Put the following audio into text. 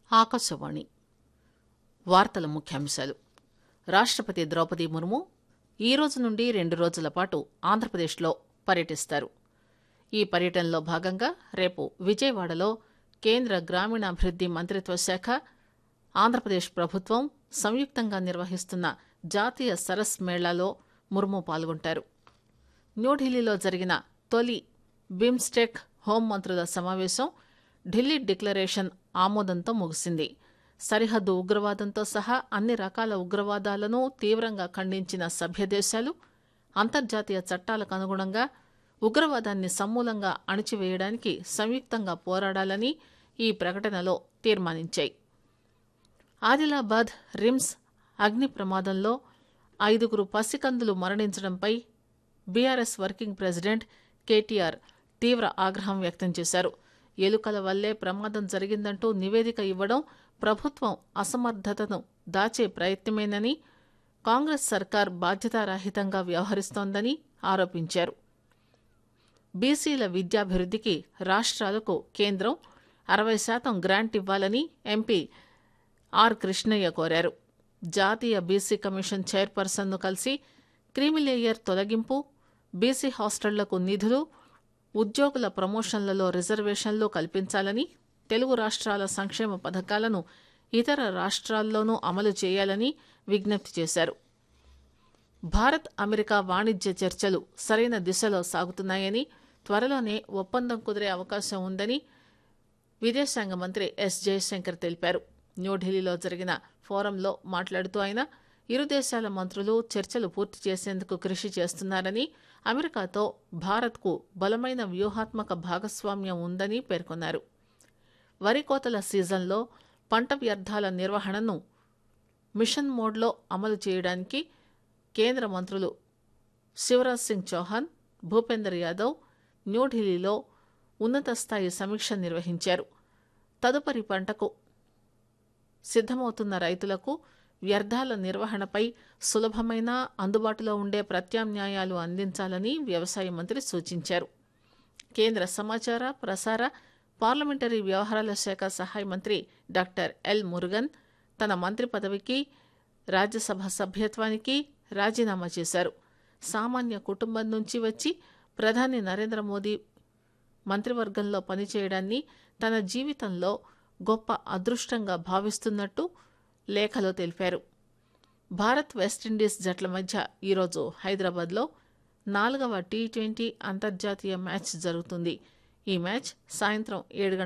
ఆకాశవాణి వార్తల ముఖ్యాంశాలు రాష్టపతి ద్రౌపది ముర్ము ఈ రోజు నుండి రెండు రోజుల పాటు ఆంధ్రప్రదేశ్లో పర్యటిస్తారు ఈ పర్యటనలో భాగంగా రేపు విజయవాడలో కేంద్ర గ్రామీణాభివృద్ది మంత్రిత్వ శాఖ ఆంధ్రప్రదేశ్ ప్రభుత్వం సంయుక్తంగా నిర్వహిస్తున్న జాతీయ సరస్ మేళాలో ముర్ము పాల్గొంటారు న్యూఢిల్లీలో జరిగిన తొలి బిమ్స్టెక్ హోంమంత్రుల సమావేశం ఢిల్లీ డిక్లరేషన్ ఆమోదంతో ముగిసింది సరిహద్దు ఉగ్రవాదంతో సహా అన్ని రకాల ఉగ్రవాదాలను తీవ్రంగా ఖండించిన సభ్యదేశాలు అంతర్జాతీయ చట్టాలకు అనుగుణంగా ఉగ్రవాదాన్ని సమూలంగా అణిచివేయడానికి సంయుక్తంగా పోరాడాలని ఈ ప్రకటనలో తీర్మానించాయి ఆదిలాబాద్ రిమ్స్ అగ్ని ప్రమాదంలో ఐదుగురు పసికందులు మరణించడంపై బీఆర్ఎస్ వర్కింగ్ ప్రెసిడెంట్ కేటీఆర్ తీవ్ర ఆగ్రహం వ్యక్తం చేశారు ఎలుకల వల్లే ప్రమాదం జరిగిందంటూ నివేదిక ఇవ్వడం ప్రభుత్వం అసమర్థతను దాచే ప్రయత్నమేనని కాంగ్రెస్ సర్కార్ బాధ్యతారాహితంగా వ్యవహరిస్తోందని ఆరోపించారు బీసీల విద్యాభివృద్దికి రాష్ట్రాలకు కేంద్రం అరవై శాతం గ్రాంట్ ఇవ్వాలని ఎంపీ ఆర్ కృష్ణయ్య కోరారు జాతీయ బీసీ కమిషన్ చైర్పర్సన్ను కలిసి క్రీమిలేయర్ తొలగింపు బీసీ హాస్టళ్లకు నిధులు ఉద్యోగుల ప్రమోషన్లలో రిజర్వేషన్లు కల్పించాలని తెలుగు రాష్ట్రాల సంక్షేమ పథకాలను ఇతర రాష్ట్రాల్లోనూ అమలు చేయాలని విజ్ఞప్తి చేశారు భారత్ అమెరికా వాణిజ్య చర్చలు సరైన దిశలో సాగుతున్నాయని త్వరలోనే ఒప్పందం కుదిరే అవకాశం ఉందని విదేశాంగ మంత్రి ఎస్ జయశంకర్ తెలిపారు న్యూఢిల్లీలో జరిగిన ఫోరంలో మాట్లాడుతూ ఆయన ఇరు దేశాల మంత్రులు చర్చలు పూర్తి చేసేందుకు కృషి చేస్తున్నారని అమెరికాతో భారత్కు బలమైన వ్యూహాత్మక భాగస్వామ్యం ఉందని పేర్కొన్నారు వరి కోతల సీజన్లో పంట వ్యర్థాల నిర్వహణను మిషన్ మోడ్లో అమలు చేయడానికి కేంద్ర మంత్రులు శివరాజ్ సింగ్ చౌహాన్ భూపేందర్ యాదవ్ న్యూఢిల్లీలో ఉన్నత స్థాయి సమీక్ష నిర్వహించారు తదుపరి పంటకు సిద్దమవుతున్న రైతులకు వ్యర్థాల నిర్వహణపై సులభమైన అందుబాటులో ఉండే ప్రత్యామ్నాయాలు అందించాలని వ్యవసాయ మంత్రి సూచించారు కేంద్ర సమాచార ప్రసార పార్లమెంటరీ వ్యవహారాల శాఖ సహాయ మంత్రి డాక్టర్ ఎల్ మురుగన్ తన మంత్రి పదవికి రాజ్యసభ సభ్యత్వానికి రాజీనామా చేశారు సామాన్య కుటుంబం నుంచి వచ్చి ప్రధాని నరేంద్ర మోదీ మంత్రివర్గంలో పనిచేయడాన్ని తన జీవితంలో గొప్ప అదృష్టంగా భావిస్తున్నట్టు లేఖలో తెలిపారు భారత్ వెస్టిండీస్ జట్ల మధ్య ఈరోజు హైదరాబాద్లో నాలుగవ టీ ట్వంటీ అంతర్జాతీయ మ్యాచ్ జరుగుతుంది ఈ మ్యాచ్ సాయంత్రం ఏడు